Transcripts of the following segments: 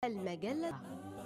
المجلة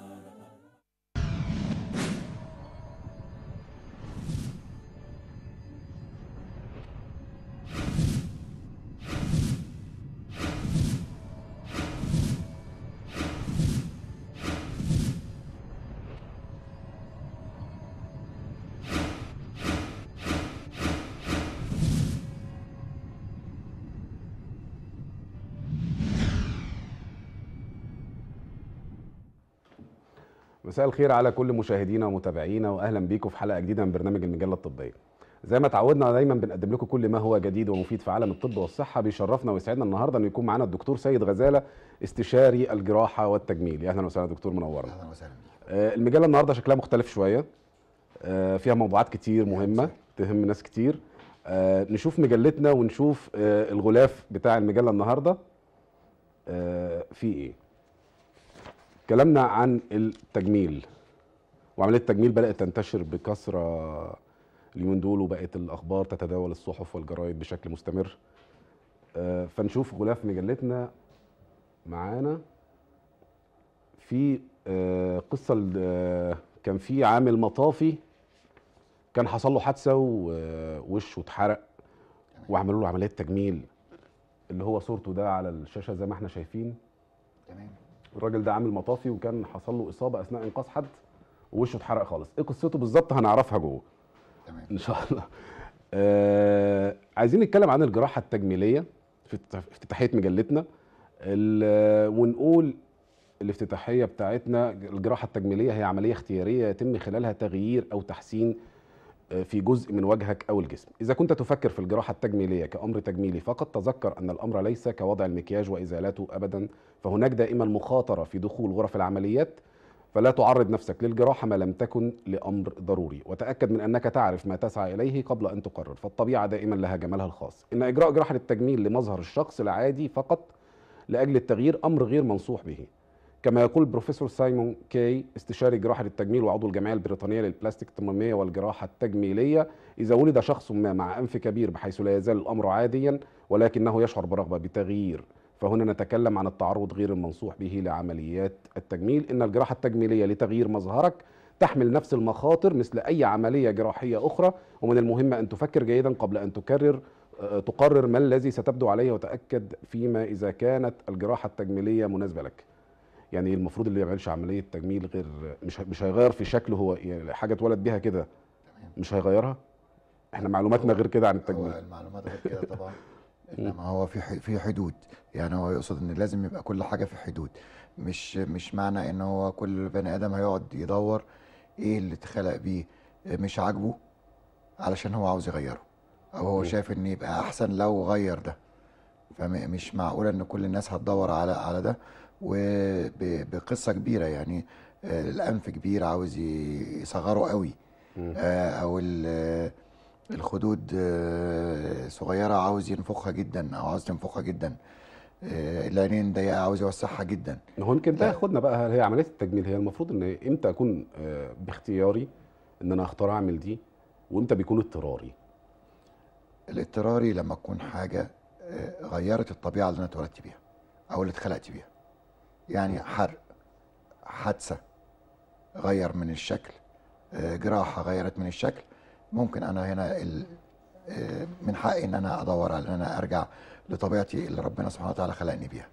مساء الخير على كل مشاهدينا ومتابعينا واهلا بيكم في حلقه جديده من برنامج المجله الطبيه. زي ما تعودنا دايما بنقدم لكم كل ما هو جديد ومفيد في عالم الطب والصحه بيشرفنا ويسعدنا النهارده ان يكون معانا الدكتور سيد غزاله استشاري الجراحه والتجميل. يا اهلا وسهلا دكتور منورنا. اهلا وسهلا بيك آه، المجله النهارده شكلها مختلف شويه. آه، فيها موضوعات كتير مهمه تهم ناس كتير. آه، نشوف مجلتنا ونشوف آه، الغلاف بتاع المجله النهارده آه، في ايه. كلامنا عن التجميل وعمليه التجميل بدات تنتشر بكثره اليومين دول وبقت الاخبار تتداول الصحف والجرايد بشكل مستمر آه، فنشوف غلاف مجلتنا معانا في آه، قصه ل- آه، كان في عامل مطافي كان حصل له حادثه ووشه اتحرق وعملوا له عمليه تجميل اللي هو صورته ده على الشاشه زي ما احنا شايفين تمام الراجل ده عامل مطافي وكان حصل له اصابه اثناء انقاذ حد ووشه اتحرق خالص ايه قصته بالظبط هنعرفها جوه تمام ان شاء الله آه عايزين نتكلم عن الجراحه التجميليه في افتتاح- في افتتاحيه مجلتنا ال- ونقول الافتتاحيه بتاعتنا الجراحه التجميليه هي عمليه اختياريه يتم خلالها تغيير او تحسين آه، في جزء من وجهك او الجسم اذا كنت تفكر في الجراحه التجميليه كامر تجميلي فقط تذكر ان الامر ليس كوضع المكياج وازالته ابدا فهناك دائما مخاطره في دخول غرف العمليات فلا تعرض نفسك للجراحه ما لم تكن لامر ضروري وتاكد من انك تعرف ما تسعى اليه قبل ان تقرر فالطبيعه دائما لها جمالها الخاص ان اجراء جراحه التجميل لمظهر الشخص العادي فقط لاجل التغيير امر غير منصوح به كما يقول بروفيسور سايمون كاي استشاري جراحه التجميل وعضو الجمعيه البريطانيه للبلاستيك التماميه والجراحه التجميليه اذا ولد شخص ما مع انف كبير بحيث لا يزال الامر عاديا ولكنه يشعر برغبه بتغيير فهنا نتكلم عن التعرض غير المنصوح به لعمليات التجميل ان الجراحه التجميليه لتغيير مظهرك تحمل نفس المخاطر مثل اي عمليه جراحيه اخرى ومن المهم ان تفكر جيدا قبل ان تكرر آه، تقرر ما الذي ستبدو عليه وتاكد فيما اذا كانت الجراحه التجميليه مناسبه لك يعني المفروض اللي ما يعملش عمليه تجميل غير مش مش هيغير في شكله هو يعني حاجه اتولد بيها كده تمام مش هيغيرها احنا معلوماتنا غير كده عن هو التجميل المعلومات غير كده طبعا انما هو في ح- في حدود يعني هو يقصد ان لازم يبقى كل حاجه في حدود مش مش معنى ان هو كل بني ادم هيقعد يدور ايه اللي اتخلق بيه مش عاجبه علشان هو عاوز يغيره او هو مم. شايف ان يبقى احسن لو غير ده فمش معقوله ان كل الناس هتدور على على ده وبقصه كبيره يعني آه، الانف كبير عاوز ي- يصغره قوي مم. آه، او ال- الخدود آه، صغيره عاوز ينفخها جدا او عاوز تنفخها جدا آه، العينين ضيقه عاوز يوسعها جدا هو يمكن ده لا. ياخدنا بقى هل هي عمليه التجميل هي المفروض ان امتى اكون آه، باختياري ان انا اختار اعمل دي وامتى بيكون اضطراري الاضطراري لما تكون حاجه آه، غيرت الطبيعه اللي انا اتولدت بيها او اللي اتخلقت بيها يعني حرق حادثه غير من الشكل آه، جراحه غيرت من الشكل ممكن انا هنا ال- آه، من حقي ان انا ادور على ان انا ارجع لطبيعتي اللي ربنا سبحانه وتعالى خلقني بيها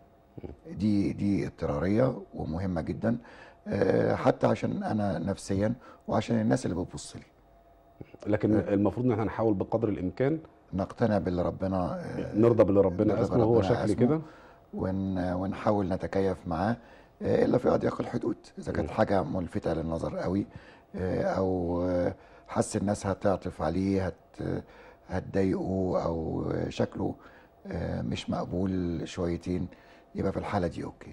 دي دي اضطراريه ومهمه جدا آه، حتى عشان انا نفسيا وعشان الناس اللي بتبص لي لكن المفروض ان احنا نحاول بقدر الامكان نقتنع باللي ربنا آه، نرضى باللي ربنا نرضى اسمه هو بربنا شكل أسمه. كده ون ونحاول نتكيف معاه آه، الا في اضيق الحدود اذا كانت مم. حاجه ملفته للنظر قوي آه، او آه، حس الناس هتعطف عليه هت هتضايقه او شكله آه، مش مقبول شويتين يبقى في الحاله دي اوكي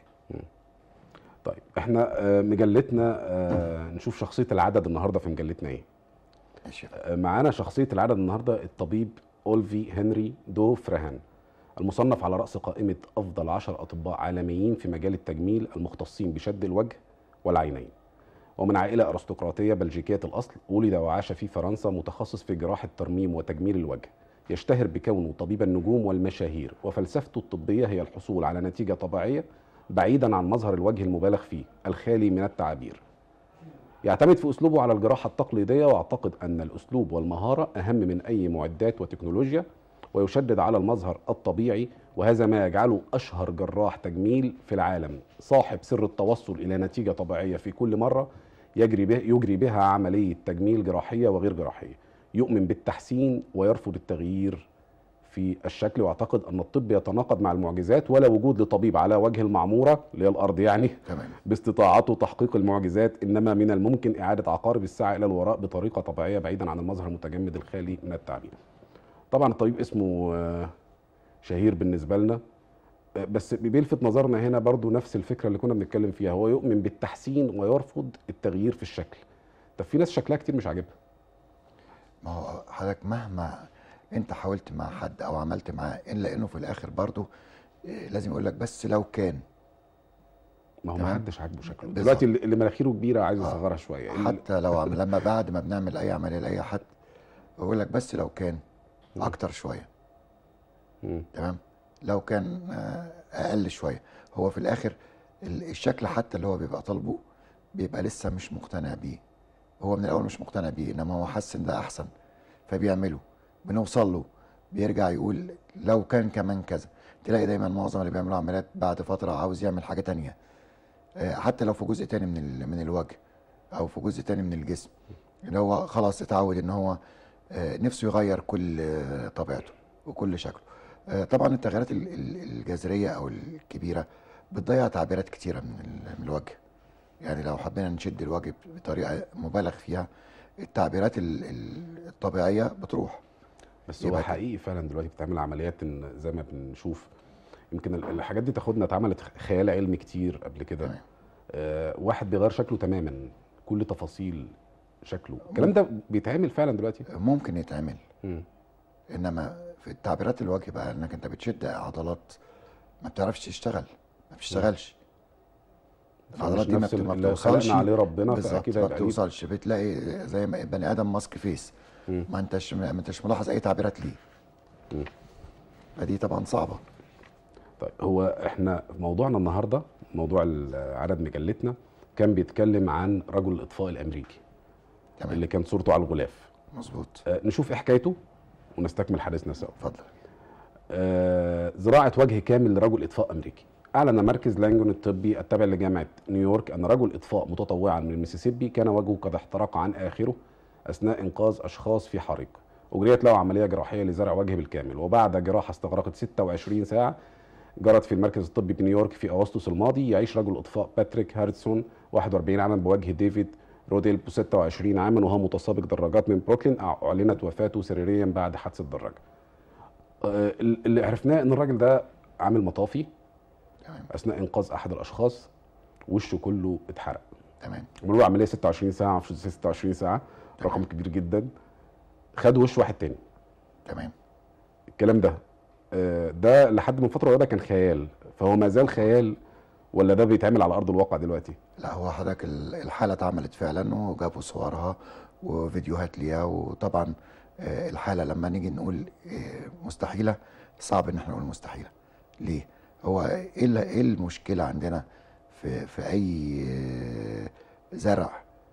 طيب احنا آه، مجلتنا آه، نشوف شخصيه العدد النهارده في مجلتنا ايه ماشي آه، معانا شخصيه العدد النهارده الطبيب اولفي هنري دو فرهان المصنف على راس قائمه افضل عشر اطباء عالميين في مجال التجميل المختصين بشد الوجه والعينين ومن عائله ارستقراطيه بلجيكيه الاصل ولد وعاش في فرنسا متخصص في جراحه ترميم وتجميل الوجه يشتهر بكونه طبيب النجوم والمشاهير وفلسفته الطبيه هي الحصول على نتيجه طبيعيه بعيدا عن مظهر الوجه المبالغ فيه الخالي من التعابير يعتمد في اسلوبه على الجراحه التقليديه واعتقد ان الاسلوب والمهاره اهم من اي معدات وتكنولوجيا ويشدد على المظهر الطبيعي وهذا ما يجعله اشهر جراح تجميل في العالم صاحب سر التوصل الى نتيجه طبيعيه في كل مره يجري به يجري بها عمليه تجميل جراحيه وغير جراحيه يؤمن بالتحسين ويرفض التغيير في الشكل واعتقد ان الطب يتناقض مع المعجزات ولا وجود لطبيب على وجه المعموره اللي هي الارض يعني تمام باستطاعته تحقيق المعجزات انما من الممكن اعاده عقارب الساعه الى الوراء بطريقه طبيعيه بعيدا عن المظهر المتجمد الخالي من التعبير. طبعا الطبيب اسمه آه، شهير بالنسبه لنا آه، بس بيلفت نظرنا هنا برضو نفس الفكره اللي كنا بنتكلم فيها هو يؤمن بالتحسين ويرفض التغيير في الشكل. طب في ناس شكلها كتير مش عاجبها. ما هو حضرتك مهما انت حاولت مع حد او عملت معاه الا انه في الاخر برضه إيه، لازم يقول لك بس لو كان ما هو ما تمام. حدش عاجبه شكله. بالظبط. دلوقتي اللي اللي مناخيره كبيره عايز آه. يصغرها شويه. اللي- حتى لو عم لما بعد ما بنعمل اي عمليه لاي حد بقول لك بس لو كان مم. اكتر شويه مم. تمام لو كان آه، اقل شويه هو في الاخر ال- الشكل حتى اللي هو بيبقى طالبه بيبقى لسه مش مقتنع بيه هو من الاول مش مقتنع بيه انما هو حس ان ده احسن فبيعمله بنوصل له بيرجع يقول لو كان كمان كذا تلاقي دايما معظم اللي بيعملوا عمليات بعد فتره عاوز يعمل حاجه تانية آه، حتى لو في جزء تاني من ال- من الوجه او في جزء تاني من الجسم اللي هو خلاص اتعود ان هو آه، نفسه يغير كل آه، طبيعته وكل شكله آه، طبعا التغيرات ال- ال- الجذريه او الكبيره بتضيع تعبيرات كتيره من ال- من الوجه يعني لو حبينا نشد الوجه بطريقه مبالغ فيها التعبيرات ال- ال- الطبيعيه بتروح بس هو يبقى كده. حقيقي فعلا دلوقتي بتعمل عمليات إن زي ما بنشوف يمكن ال- الحاجات دي تاخدنا اتعملت خيال علمي كتير قبل كده تمام. آه واحد بيغير شكله تماما كل تفاصيل شكله الكلام ده بيتعمل فعلا دلوقتي ممكن يتعمل مم. انما في تعبيرات الوجه بقى انك انت بتشد عضلات ما بتعرفش تشتغل ما بتشتغلش العضلات فمش دي ما نفس بت- ما اللي بتوصلش خلقنا عليه ربنا بالظبط فاكيد ما هيبقى ليه بتوصلش بتلاقي زي ما بني ادم ماسك فيس مم. ما انتش ما انتش ملاحظ اي تعبيرات ليه مم. فدي طبعا صعبه طيب هو احنا موضوعنا النهارده موضوع ال- عدد مجلتنا كان بيتكلم عن رجل الاطفاء الامريكي تمام اللي كان صورته على الغلاف مظبوط آه نشوف ايه حكايته ونستكمل حديثنا سوا اتفضل آه، زراعة وجه كامل لرجل إطفاء أمريكي أعلن مركز لانجون الطبي التابع لجامعة نيويورك أن رجل إطفاء متطوعا من المسيسيبي كان وجهه قد احترق عن آخره أثناء إنقاذ أشخاص في حريق أجريت له عملية جراحية لزرع وجه بالكامل وبعد جراحة استغرقت 26 ساعة جرت في المركز الطبي بنيويورك في أغسطس الماضي يعيش رجل إطفاء باتريك هارتسون 41 عاما بوجه ديفيد روديل ب 26 عاما وهو متسابق دراجات من بروكلين أعلنت وفاته سريريا بعد حادثة دراجة آه، اللي عرفناه ان الراجل ده عامل مطافي تمام اثناء انقاذ احد الاشخاص وشه كله اتحرق تمام عملوا له عمليه 26 ساعه معرفش ازاي 26 ساعه رقم كبير جدا خد وش واحد تاني تمام الكلام ده آه، ده لحد من فتره قريبه كان خيال فهو ما زال خيال ولا ده بيتعمل على ارض الواقع دلوقتي لا هو حضرتك ال- الحالة اتعملت فعلا وجابوا صورها وفيديوهات ليها وطبعا آه، الحالة لما نيجي نقول آه، مستحيلة صعب ان احنا نقول مستحيلة ليه؟ هو ايه ال- ايه المشكلة عندنا في في اي آه، زرع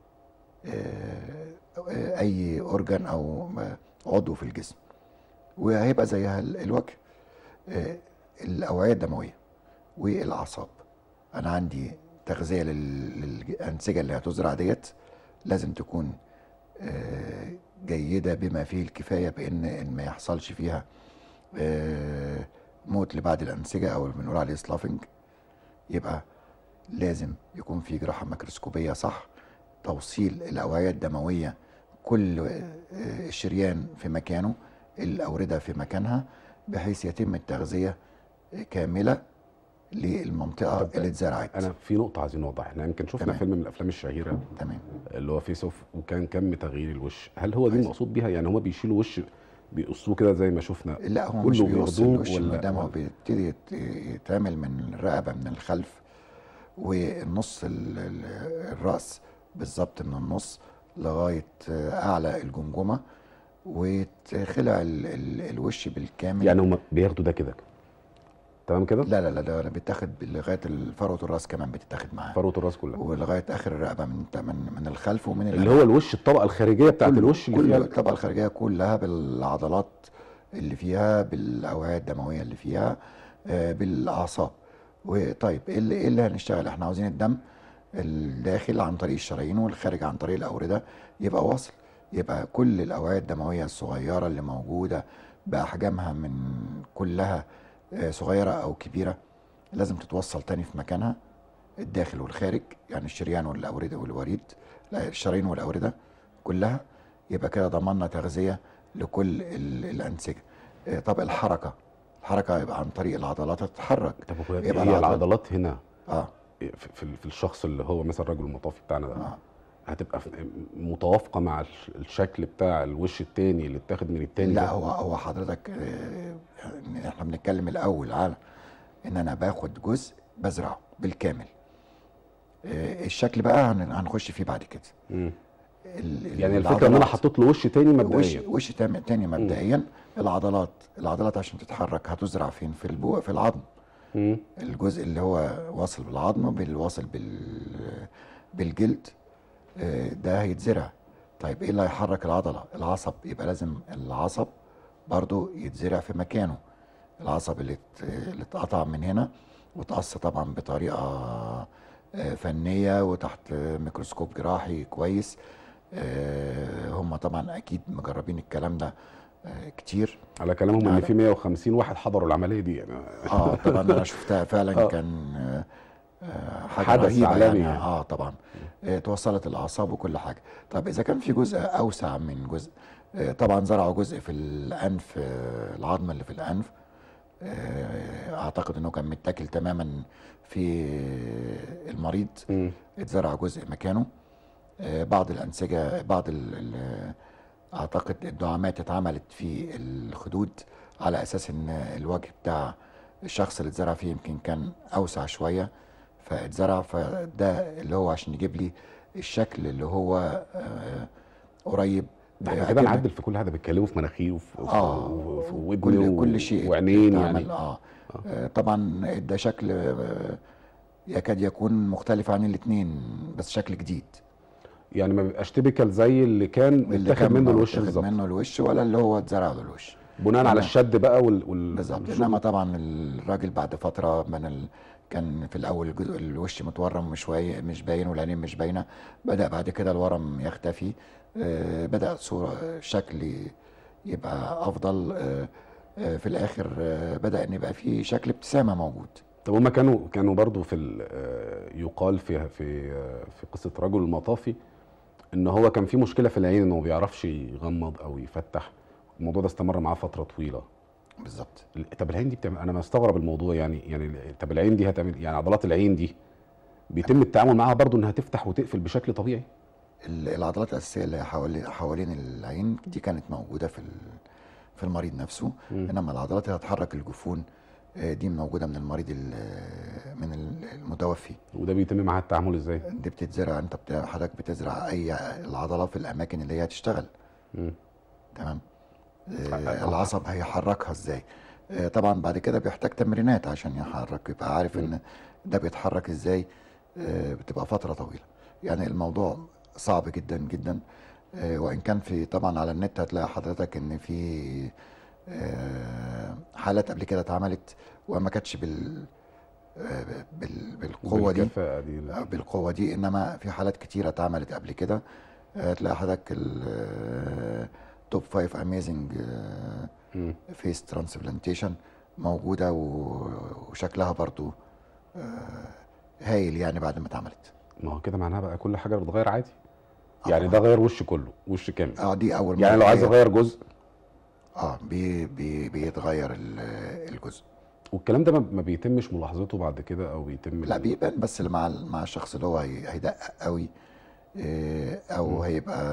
آه، آه، اي اورجان او م- عضو في الجسم وهيبقى زيها ال- الوجه آه، الاوعية الدموية والاعصاب انا عندي تغذيه لل- للانسجه اللي هتزرع ديت لازم تكون آه، جيده بما فيه الكفايه بان إن ما يحصلش فيها آه، موت لبعض الانسجه او اللي بنقول عليه سلافنج يبقى لازم يكون في جراحه ميكروسكوبيه صح توصيل الاوعيه الدمويه كل آه، شريان في مكانه الاورده في مكانها بحيث يتم التغذيه كامله للمنطقه طب اللي اتزرعت انا في نقطه عايزين نوضحها احنا يمكن شفنا تمام. فيلم من الافلام الشهيره تمام اللي هو فيس اوف وكان كم تغيير الوش هل هو دي كويس. المقصود بيها يعني هما بيشيلوا وش بيقصوه كده زي ما شفنا لا هو كله مش بيوصل بياخدوه الوش من ولا- قدام هو ولا- بيبتدي يت- يتعمل من الرقبه من الخلف والنص ال- ال- الراس بالظبط من النص لغايه اعلى الجمجمه ويتخلع ال- ال- الوش بالكامل يعني هم بياخدوا ده كده تمام كده لا لا لا ده بيتاخد لغايه فروه الراس كمان بتتاخد معاه فروه الراس كلها ولغايه اخر الرقبه من من من الخلف ومن اللي هو الوش الطبقه الخارجيه بتاعت كل- الوش اللي كل فيها الطبقه الخارجيه كلها بالعضلات اللي فيها بالاوعيه الدمويه اللي فيها آه، بالاعصاب وطيب ايه اللي, إيه اللي هنشتغل احنا عاوزين الدم الداخل عن طريق الشرايين والخارج عن طريق الاورده يبقى واصل يبقى كل الاوعيه الدمويه الصغيره اللي موجوده باحجامها من كلها آه، صغيره او كبيره لازم تتوصل تاني في مكانها الداخل والخارج يعني الشريان والاورده والوريد لا الشرايين والاورده كلها يبقى كده ضمننا تغذيه لكل ال- الانسجه آه، طب الحركه الحركه يبقى عن طريق العضلات تتحرك طب هو يبقى هي العضلات- العضلات هنا اه في, في, في الشخص اللي هو مثلا الرجل المطافي بتاعنا ده اه هتبقى في- متوافقه مع الش- الشكل بتاع الوش التاني اللي اتاخد من التاني لا ده؟ هو هو حضرتك آه، إن احنا بنتكلم الاول على ان انا باخد جزء بزرعه بالكامل آه، الشكل بقى هن- هنخش فيه بعد كده مم. ال- ال- يعني الفكره ان انا العضلات- حطيت له وش تاني وش مبدئيا وش تام- تاني مبدئيا العضلات العضلات عشان تتحرك هتزرع فين في البو في العظم مم. الجزء اللي هو واصل بالعظم بالواصل بال بالجلد آه، ده هيتزرع طيب ايه اللي هيحرك العضله العصب يبقى لازم العصب برضو يتزرع في مكانه العصب اللي ات- اللي اتقطع من هنا وتقص طبعا بطريقه آه، فنيه وتحت ميكروسكوب جراحي كويس آه، هم طبعا اكيد مجربين الكلام ده آه، كتير على كلامهم ان على- في 150 واحد حضروا العمليه دي يعني اه طبعا انا شفتها فعلا آه. كان آه، آه، حاجه حدث رهيبه عالمي يعني يعني. اه طبعا آه، توصلت الاعصاب وكل حاجه طب اذا كان في جزء اوسع من جزء آه، طبعا زرعوا جزء في الانف آه، العظم اللي في الانف آه، اعتقد انه كان متاكل تماما في المريض مم. اتزرع جزء مكانه آه، بعض الأنسجة بعض ال ال أعتقد الدعامات اتعملت في الخدود على أساس إن الوجه بتاع الشخص اللي اتزرع فيه يمكن كان أوسع شوية فاتزرع فده اللي هو عشان يجيب لي الشكل اللي هو آه، قريب ده احنا آه، كده أكنك- نعدل في كل حاجه بيتكلموا في مناخير وفي اه وفي ودن كل كل شيء وعينين اتعمل، يعني آه. آه طبعا ده شكل آه، يكاد يكون مختلف عن الاثنين بس شكل جديد يعني ما بيبقاش تيبيكال زي اللي كان اللي متاخد كان منه الوش متاخد بالظبط منه الوش ولا اللي هو اتزرع له الوش بناء على تمام. الشد بقى وال, وال... بالظبط والشغل. انما طبعا الراجل بعد فتره من ال... كان في الاول الجزء الوش متورم مش واي... مش باين والعينين مش باينه بدا بعد كده الورم يختفي آه بدا صوره شكل يبقى افضل آه آه في الاخر آه بدا ان يبقى في شكل ابتسامه موجود طب هما كانوا كانوا برضو في ال- آه، يقال في في آه، في قصه رجل المطافي ان هو كان في مشكله في العين انه ما بيعرفش يغمض او يفتح الموضوع ده استمر معاه فتره طويله بالظبط ال- طب العين دي بتعمل انا مستغرب الموضوع يعني يعني ال- طب العين دي هتعمل يعني عضلات العين دي بيتم التعامل معاها برضو انها تفتح وتقفل بشكل طبيعي ال- العضلات الاساسيه اللي حوالين حوالين العين دي كانت موجوده في ال- في المريض نفسه مم. انما العضلات اللي هتحرك الجفون آه، دي موجوده من المريض ال- من ال- المتوفي وده بيتم معاها التعامل ازاي دي بتتزرع انت بت- حضرتك بتزرع اي العضله في الاماكن اللي هي هتشتغل مم. تمام آه. آه العصب هيحركها ازاي آه طبعا بعد كده بيحتاج تمرينات عشان يحرك يبقى عارف ان ده بيتحرك ازاي آه بتبقى فتره طويله يعني الموضوع صعب جدا جدا آه وان كان في طبعا على النت هتلاقي حضرتك ان في آه حالات قبل كده اتعملت وما كانتش بال آه، بال- بالقوه دي بالكفاءة دي آه، بالقوه دي انما في حالات كتيره اتعملت قبل كده آه، تلاقي حضرتك التوب فايف اميزنج مم. فيس ترانسبلانتيشن موجوده و- وشكلها برضو آه، هايل يعني بعد ما اتعملت ما هو كده معناها بقى كل حاجه بتتغير عادي آه يعني ده غير وش كله وش كامل اه دي اول يعني مرة لو عايز هي- اغير جزء اه بي بي بيتغير ال- الجزء والكلام ده ما ما بيتمش ملاحظته بعد كده او بيتم لا بيبان بس اللي مع ال- مع الشخص اللي هو هي- هيدقق قوي آه، او مم. هيبقى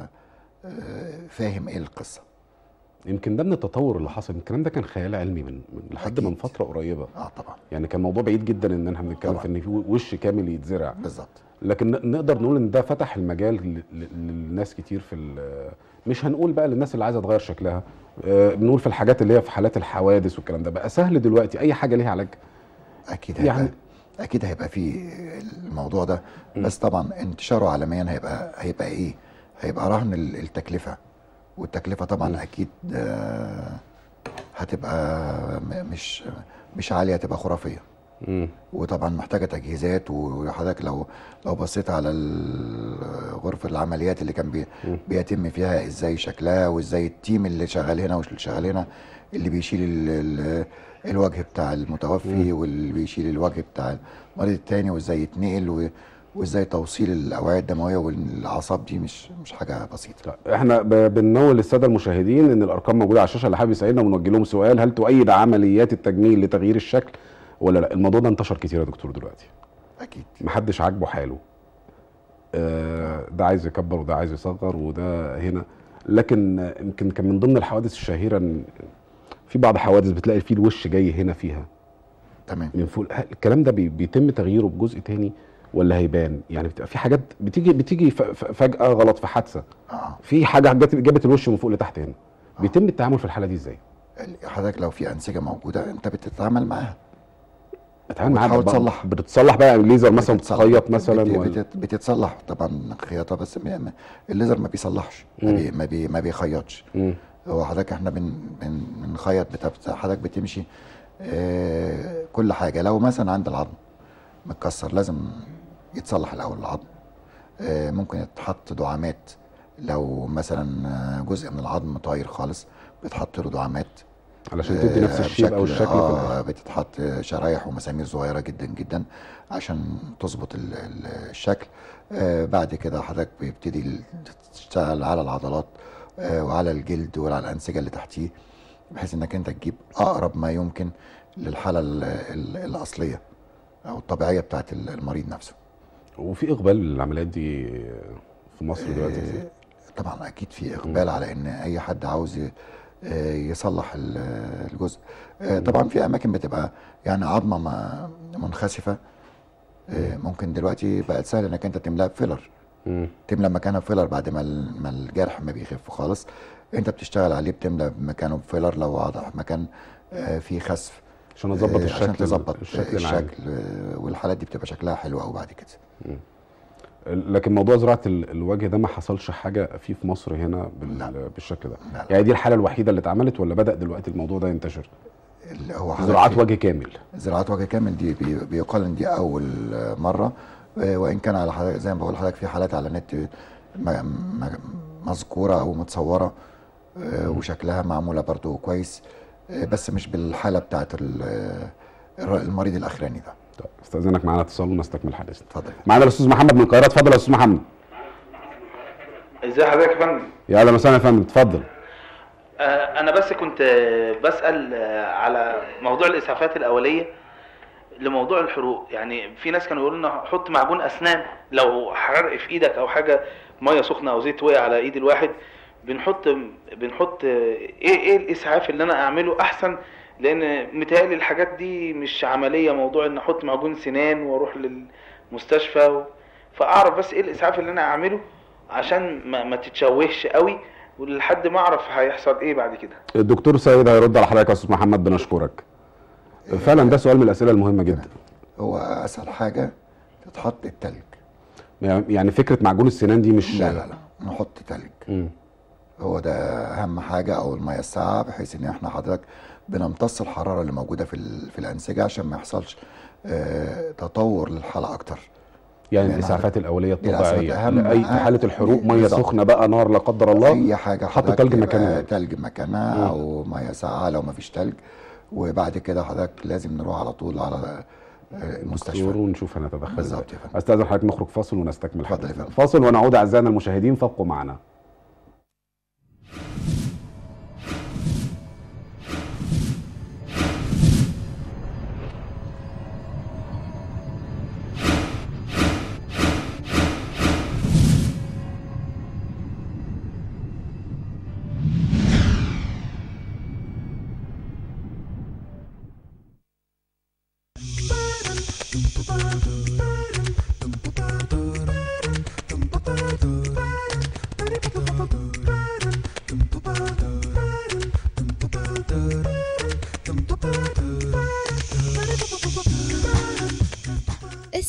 آه، فاهم ايه القصه يمكن ده من التطور اللي حصل الكلام ده كان خيال علمي من, من لحد من أكيد. فتره قريبه اه طبعا يعني كان موضوع بعيد جدا ان احنا بنتكلم طبعا. في ان في وش كامل يتزرع بالظبط لكن ن- نقدر نقول ان ده فتح المجال ل- ل- للناس كتير في ال- مش هنقول بقى للناس اللي عايزه تغير شكلها آه، بنقول في الحاجات اللي هي في حالات الحوادث والكلام ده بقى سهل دلوقتي اي حاجه ليها علاج اكيد هيبقى يعني- يعني اكيد هيبقى في الموضوع ده بس طبعا انتشاره عالميا هيبقى هيبقى ايه هيبقى رهن ال- التكلفه والتكلفه طبعا اكيد آه، هتبقى م- مش مش عاليه هتبقى خرافيه مم. وطبعا محتاجه تجهيزات وحضرتك لو لو بصيت على ال- غرفه العمليات اللي كان بي بيتم فيها ازاي شكلها وازاي التيم اللي شغال هنا واللي شغال هنا اللي بيشيل ال ال الوجه بتاع المتوفي واللي بيشيل الوجه بتاع المريض التاني وازاي يتنقل و- وازاي توصيل الاوعيه الدمويه والاعصاب دي مش مش حاجه بسيطه لا، احنا ب- بننول الساده المشاهدين ان الارقام موجوده على الشاشه اللي حابب يسالنا ونوجه لهم سؤال هل تؤيد عمليات التجميل لتغيير الشكل ولا لا الموضوع ده انتشر كتير يا دكتور دلوقتي اكيد محدش عاجبه حاله آه، ده عايز يكبر وده عايز يصغر وده هنا لكن آه، يمكن كان من ضمن الحوادث الشهيره إن في بعض حوادث بتلاقي فيه الوش جاي هنا فيها تمام من فوق هل الكلام ده بي- بيتم تغييره بجزء تاني ولا هيبان يعني بتبقى في حاجات بتيجي بتيجي ف- ف- فجاه غلط في حادثه اه في حاجه جت- جابت الوش من فوق لتحت هنا بيتم التعامل في الحاله دي ازاي حضرتك لو في انسجه موجوده انت بتتعامل معاها بتتعامل معاها وبتحاول بقى- تصلح. بتصلح بقى ليزر مثلا بتتصلح. بتخيط مثلا بت- ولا بت- بتتصلح طبعا خياطه بس م- م- الليزر ما بيصلحش ما, بي ما, بي ما بيخيطش مم. هو حضرتك احنا بن بن بنخيط بتا- بتا- حضرتك بتمشي اه كل حاجه لو مثلا عند العظم متكسر لازم يتصلح الاول العظم اه ممكن يتحط دعامات لو مثلا آه، جزء من العظم طاير خالص بيتحط له دعامات علشان تدي نفس آه، الشيب او بشكل- الشكل في اه الآخر. بتتحط شرايح ومسامير صغيره جدا جدا عشان تظبط ال- ال- الشكل آه بعد كده حضرتك بيبتدي ال- تشتغل على العضلات آه وعلى الجلد وعلى الانسجه اللي تحتيه بحيث انك انت تجيب اقرب ما يمكن للحاله ال- ال- الاصليه او الطبيعيه بتاعت ال- المريض نفسه وفي اقبال للعمليات دي في مصر دلوقتي كتير. آه، طبعا اكيد في اقبال على ان اي حد عاوز ي- آه، يصلح ال- الجزء آه، طبعا في اماكن بتبقى يعني عظمه ما- منخسفه آه، ممكن دلوقتي بقت سهل انك انت تملاها بفيلر مم. تملى مكانها فيلر بعد ما ال- ما الجرح ما بيخف خالص انت بتشتغل عليه بتملى مكانه بفيلر لو واضح مكان آه، فيه خسف عشان اظبط آه، الشكل عشان تظبط الشكل العام الشكل آه، والحالات دي بتبقى شكلها حلو قوي بعد كده لكن موضوع زراعه ال- الوجه ده ما حصلش حاجه فيه في مصر هنا بال- لا. بالشكل ده لا، لا. يعني دي الحاله الوحيده اللي اتعملت ولا بدا دلوقتي الموضوع ده ينتشر اللي هو حضرتك زراعات في- وجه كامل زراعات وجه كامل دي بي- بيقال ان دي اول مره آه، وان كان على حضرتك زي ما بقول لحضرتك في حالات على النت م- م- مذكوره او متصوره آه، وشكلها معموله برضو كويس آه، بس مش بالحاله بتاعت ال- آه، المريض الاخراني ده طيب استاذنك معانا اتصال ونستكمل حديثنا اتفضل معانا الاستاذ محمد من القاهره اتفضل يا استاذ محمد ازي حضرتك يا فندم يا اهلا وسهلا يا فندم اتفضل آه، انا بس كنت آه، بسال آه، على موضوع الاسعافات الاوليه لموضوع الحروق يعني في ناس كانوا يقولوا لنا حط معجون اسنان لو حرق في ايدك او حاجه ميه سخنه او زيت وقع على ايد الواحد بنحط بنحط آه، ايه ايه الاسعاف اللي انا اعمله احسن لان متهيألي الحاجات دي مش عمليه موضوع ان احط معجون سنان واروح للمستشفى و... فاعرف بس ايه الاسعاف اللي انا اعمله عشان ما, ما تتشوهش قوي ولحد ما اعرف هيحصل ايه بعد كده الدكتور سيد هيرد على حضرتك يا استاذ محمد بنشكرك فعلا ده سؤال من الاسئله المهمه جدا هو اسهل حاجه تتحط التلج يعني فكره معجون السنان دي مش لا لا لا نحط تلج مم. هو ده اهم حاجه او الميه الساقعه بحيث ان احنا حضرتك بنمتص الحراره اللي موجوده في ال- في الانسجه عشان ما يحصلش آه، تطور للحاله اكتر يعني لأن الاسعافات الاوليه دي الإسعافات الطبيعيه أهم- لاي في حاله الحروق ميه بالظبط. سخنه بقى نار لا قدر الله اي حاجه حط حضرتك تلج يبقى مكانها تلج مكانها او ميه ساقعه لو ما فيش تلج وبعد كده حضرتك لازم نروح على طول على آه، دكتور المستشفى ونشوف هنتدخل بالظبط إزاي. يا فندم. استاذن حضرتك نخرج فاصل ونستكمل اتفضل يا حديثنا فندم. فاصل ونعود اعزائنا المشاهدين فابقوا معنا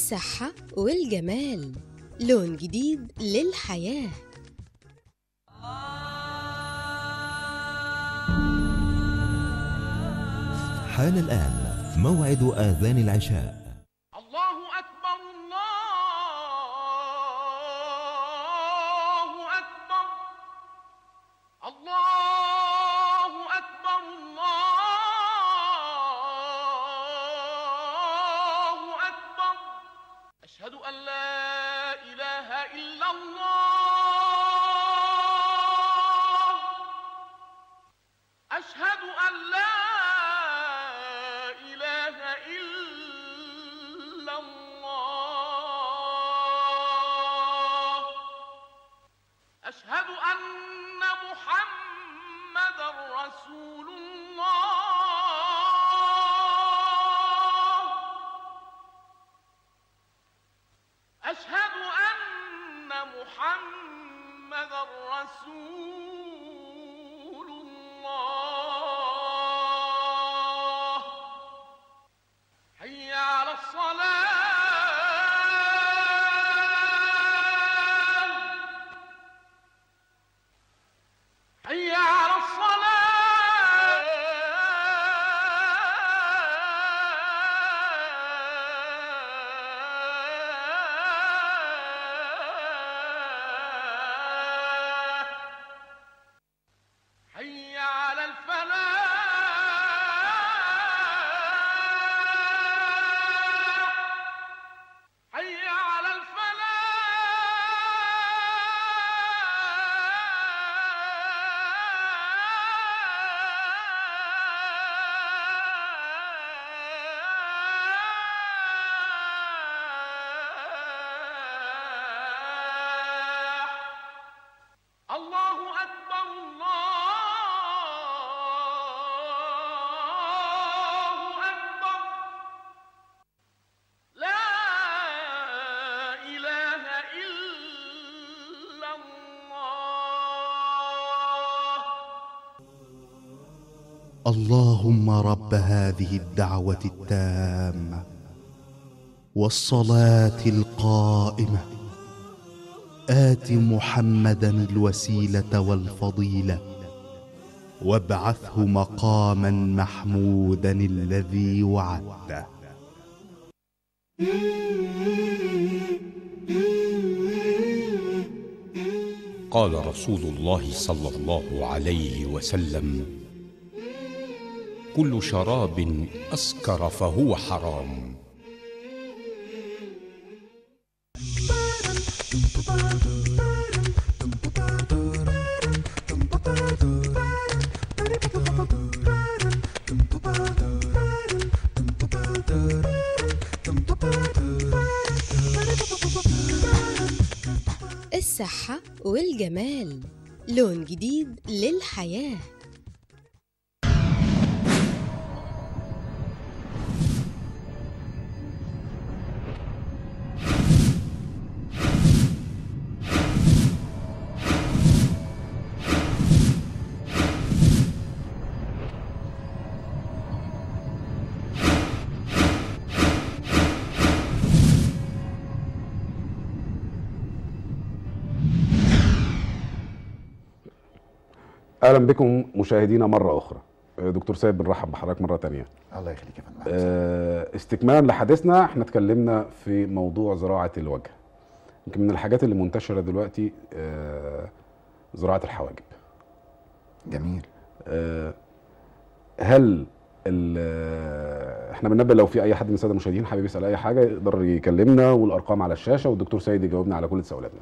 الصحة والجمال لون جديد للحياة حان الآن موعد آذان العشاء الله أكبر الله أكبر الله أكبر الله أكبر أشهد أن لا إله إلا الله أشهد أن لا إله إلا الله أشهد أن محمد رسول الله أشهد أن محمد رسول الله حي على الصلاة حي على الصلاة حي على الفلاح حي على الفلاح الله أكبر الله أكبر لا إله إلا الله اللهم رب هذه الدعوه التامه والصلاه القائمه ات محمدا الوسيله والفضيله وابعثه مقاما محمودا الذي وعدته قال رسول الله صلى الله عليه وسلم كل شراب اسكر فهو حرام الصحة والجمال لون جديد للحياة اهلا بكم مشاهدينا مره اخرى آه، دكتور سيد بنرحب بحضرتك مره تانية الله يخليك يا فندم آه، استكمالا لحديثنا احنا اتكلمنا في موضوع زراعه الوجه يمكن من الحاجات اللي منتشره دلوقتي آه، زراعه الحواجب جميل آه، هل ال- آه، احنا بننبه لو في اي حد من الساده المشاهدين حابب يسال اي حاجه يقدر يكلمنا والارقام على الشاشه والدكتور سيد يجاوبنا على كل تساؤلاتنا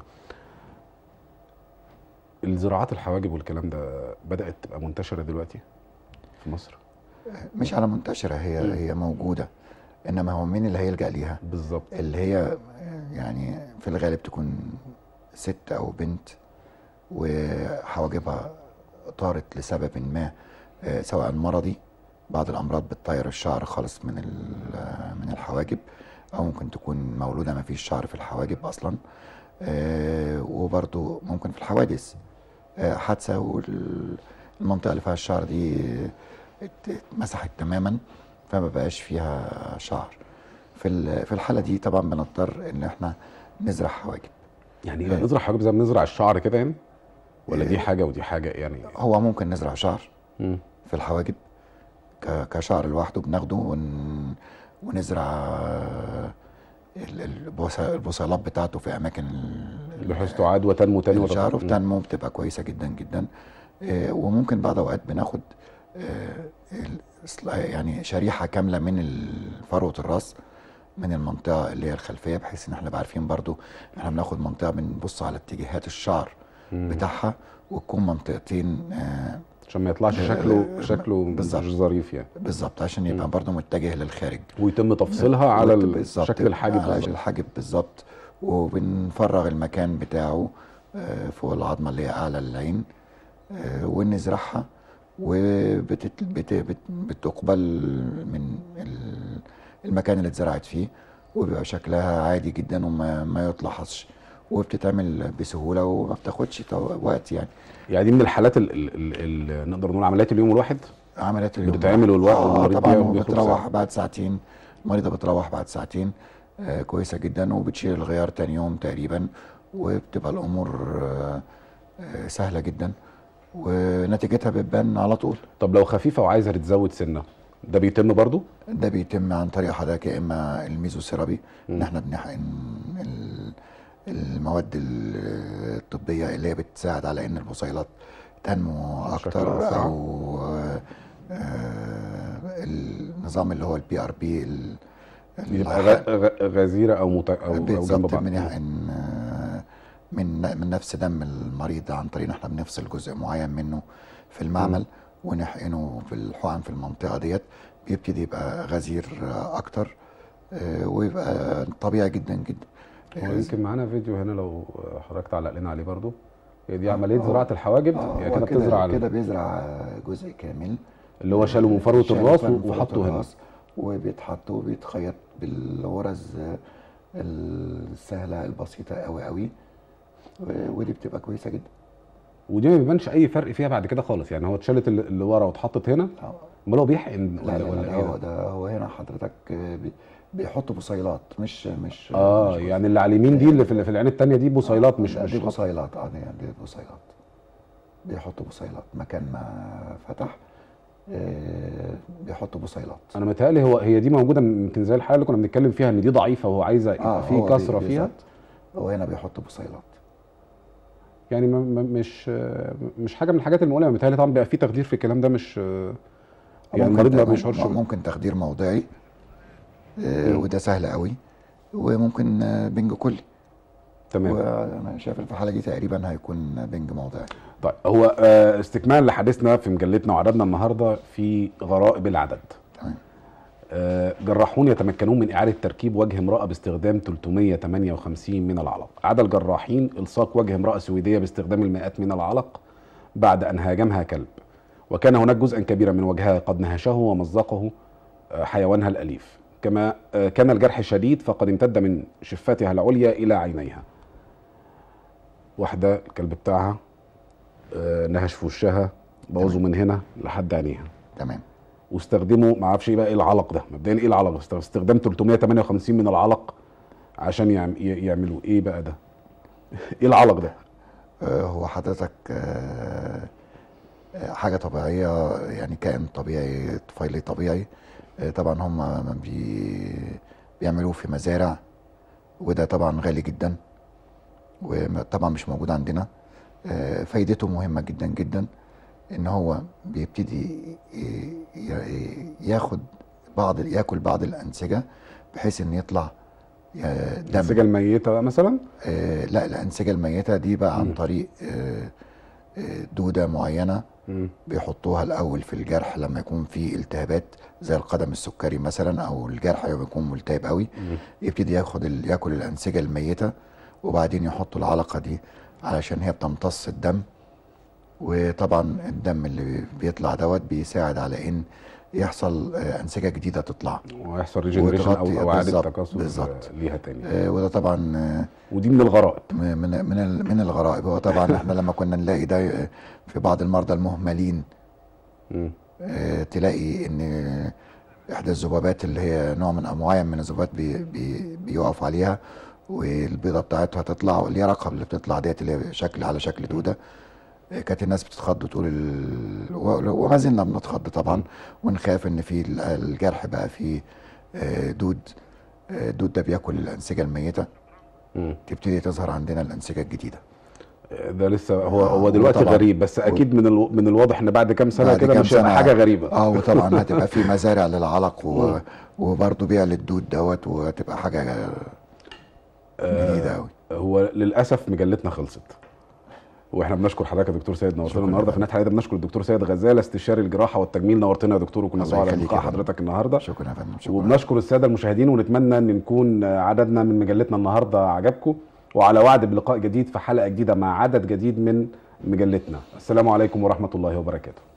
الزراعات الحواجب والكلام ده بدات تبقى منتشره دلوقتي في مصر مش على منتشرة هي مم. هي موجودة إنما هو مين اللي هيلجأ ليها بالظبط اللي هي يعني في الغالب تكون ست أو بنت وحواجبها طارت لسبب ما آه، سواء مرضي بعض الأمراض بتطير الشعر خالص من ال- من الحواجب أو ممكن تكون مولودة ما فيش شعر في الحواجب أصلا آه، وبرضو ممكن في الحوادث آه، حادثة والمنطقة اللي فيها الشعر دي ات- اتمسحت تماما فما بقاش فيها شعر في ال- في الحاله دي طبعا بنضطر ان احنا نزرع حواجب يعني ايه نزرع حاجه زي ما بنزرع الشعر كده يعني ولا دي حاجه ودي حاجه يعني هو ممكن نزرع شعر مم. في الحواجب ك- كشعر لوحده بناخده ون... ونزرع آه، ال- البص- البصيلات بتاعته في اماكن ال- بحيث تعاد وتنمو تاني الشعر وتطلع. وبتنمو بتبقى كويسه جدا جدا آه، وممكن بعض اوقات بناخد آه، ال- إصلا- يعني شريحه كامله من ال- فروه الراس من المنطقه اللي هي الخلفيه بحيث ان احنا نبقى عارفين برضو احنا بناخد منطقه بنبص على اتجاهات الشعر مم. بتاعها وتكون منطقتين آه، عشان ما يطلعش شكله شكله بالظبط. مش ظريف يعني بالظبط عشان يبقى برضو متجه للخارج ويتم تفصيلها على ال- بالظبط، شكل الحاجب على بالظبط. الحاجب بالظبط وبنفرغ المكان بتاعه آه، فوق العظمه اللي هي اعلى العين آه، ونزرعها وبتقبل من ال- المكان اللي اتزرعت فيه وبيبقى شكلها عادي جدا وما ما يتلاحظش وبتتعمل بسهوله وما بتاخدش تو- وقت يعني يعني دي من الحالات ال ال ال ال نقدر نقول عمليات اليوم الواحد عمليات اليوم بتتعمل والوقت آه والمريض طبعا بياخد- بيخرج وبتروح ساعة. بعد ساعتين المريضه بتروح بعد ساعتين آه كويسه جدا وبتشيل الغيار تاني يوم تقريبا وبتبقى الامور آه آه سهله جدا ونتيجتها بتبان على طول طب لو خفيفه وعايزه تتزود سنه ده بيتم برضو ده بيتم عن طريق حضرتك يا اما الميزوثيرابي ان مم. احنا بنحقن ال- المواد ال- الطبيه اللي هي بتساعد على ان البصيلات تنمو بشكل اكتر أسرع. او آه، النظام اللي هو البي ار بي بيبقى غ- غ- غزيره او مت... او, أو جنب بالظبط بعض بنحقن آه، من من نفس دم المريض عن طريق ان احنا بنفصل جزء معين منه في المعمل ونحقنه في الحقن في المنطقه ديت بيبتدي يبقى غزير آه، اكتر آه، ويبقى طبيعي جدا جدا هو يمكن معانا فيديو هنا لو حضرتك تعلق لنا عليه برضو هي دي عمليه زراعه الحواجب آه، هي هو كده بتزرع ال- كده بيزرع جزء كامل اللي هو شاله من فروه شاله الراس من فروة وحطه هنا الراس وبيتحط وبيتخيط بالغرز آه، السهله البسيطه قوي قوي و- ودي بتبقى كويسه جدا ودي ما بيبانش اي فرق فيها بعد كده خالص يعني هو اتشالت اللي اللي ورا واتحطت هنا آه. امال هو بيحقن لا ولا لا, ولا لا ايه هو ده؟ ده هو هنا حضرتك آه، بي- بيحطوا بصيلات مش مش اه مش يعني اللي على اليمين دي اللي في, في العين التانية دي بصيلات مش لا، مش دي خط. بصيلات اه دي, دي بصيلات بيحطوا بصيلات مكان ما فتح آه، بيحطوا بصيلات انا متهيألي هو هي دي موجوده يمكن زي الحاله اللي كنا بنتكلم فيها ان دي ضعيفه وهو عايزه يبقى في هو كسره بي- فيها بالظبط. هو هنا بيحطوا بصيلات يعني ما- ما- مش مش حاجه من الحاجات المؤلمه متهيألي طبعا بيبقى في تخدير في الكلام ده مش يعني ممكن المريض ما ت- بيشعرش ممكن- ممكن تخدير موضعي آه، وده سهل قوي وممكن آه، بنج كلي تمام وانا شايف في الحاله دي تقريبا هيكون بنج موضعي طيب هو آه، استكمال لحديثنا في مجلتنا وعددنا النهارده في غرائب العدد تمام آه، جراحون يتمكنون من إعادة تركيب وجه امرأة باستخدام 358 من العلق عدا الجراحين إلصاق وجه امرأة سويدية باستخدام المئات من العلق بعد أن هاجمها كلب وكان هناك جزءا كبيرا من وجهها قد نهشه ومزقه آه، حيوانها الأليف كما آه، كان الجرح شديد فقد امتد من شفتها العليا إلى عينيها واحدة الكلب بتاعها آه، نهش في وشها بوظه من هنا لحد عينيها تمام واستخدموا ما اعرفش ايه بقى ايه العلق ده مبدئيا ايه العلق ده؟ است- استخدام 358 من العلق عشان يعم ي- يعملوا ايه بقى ده ايه العلق ده آه، هو حضرتك آه، آه، حاجة طبيعية يعني كائن طبيعي طفيلي طبيعي آه، طبعا هم بي بيعملوه في مزارع وده طبعا غالي جدا وطبعا مش موجود عندنا آه، فايدته مهمة جدا جدا ان هو بيبتدي ي- ي- ياخد بعض ياكل بعض الانسجة بحيث ان يطلع آه، دم الانسجه الميته بقى مثلا آه لا الأنسجة الميتة دي بقى عن مم. طريق آه آه، دودة معينة مم. بيحطوها الأول في الجرح لما يكون في التهابات زي القدم السكري مثلا أو الجرح لما يكون ملتهب قوي مم. يبتدي ياخد ال... ياكل الأنسجة الميتة وبعدين يحطوا العلقة دي علشان هي بتمتص الدم وطبعا الدم اللي بيطلع دوت بيساعد على إن يحصل آه، أنسجة جديدة تطلع ويحصل ريجنريشن او وتغطي- او اعاده بالظبط، تكاثر بالظبط. آه، ليها تاني آه، وده طبعا آه، ودي من الغرائب من من ال- من الغرائب هو طبعا احنا لما كنا نلاقي ده في بعض المرضى المهملين مم. آه، تلاقي ان احدى الذبابات اللي هي نوع من معين من الذبابات بي بي بيقف عليها والبيضه بتاعتها تطلع واليرقه اللي بتطلع ديت اللي هي شكل على شكل دوده آه، كانت الناس بتتخض طول ال... و- وما زلنا بنتخض طبعا ونخاف ان في ال- الجرح بقى فيه آه، دود آه، الدود ده بياكل الانسجه الميته مم. تبتدي تظهر عندنا الانسجه الجديده ده لسه هو آه، هو دلوقتي وطبعاً- غريب بس اكيد من الو... من الواضح ان بعد كام سنه بعد كده كام مش هيبقى سنة- حاجه غريبه اه وطبعا هتبقى في مزارع للعلق و... مم. وبرضه بيع للدود دوت وهتبقى حاجه جديده قوي هو للاسف مجلتنا خلصت واحنا بنشكر حضرتك يا دكتور سيد نورتنا شكراً النهارده في يا نهايه الحلقه بنشكر الدكتور سيد غزاله استشاري الجراحه والتجميل نورتنا يا دكتور وكنا الله سعداء يخليك بلقاء يا فندم. حضرتك النهارده شكرا يا فندم شكرا وبنشكر الساده المشاهدين ونتمنى ان نكون عددنا من مجلتنا النهارده عجبكم وعلى وعد بلقاء جديد في حلقه جديده مع عدد جديد من مجلتنا السلام عليكم ورحمه الله وبركاته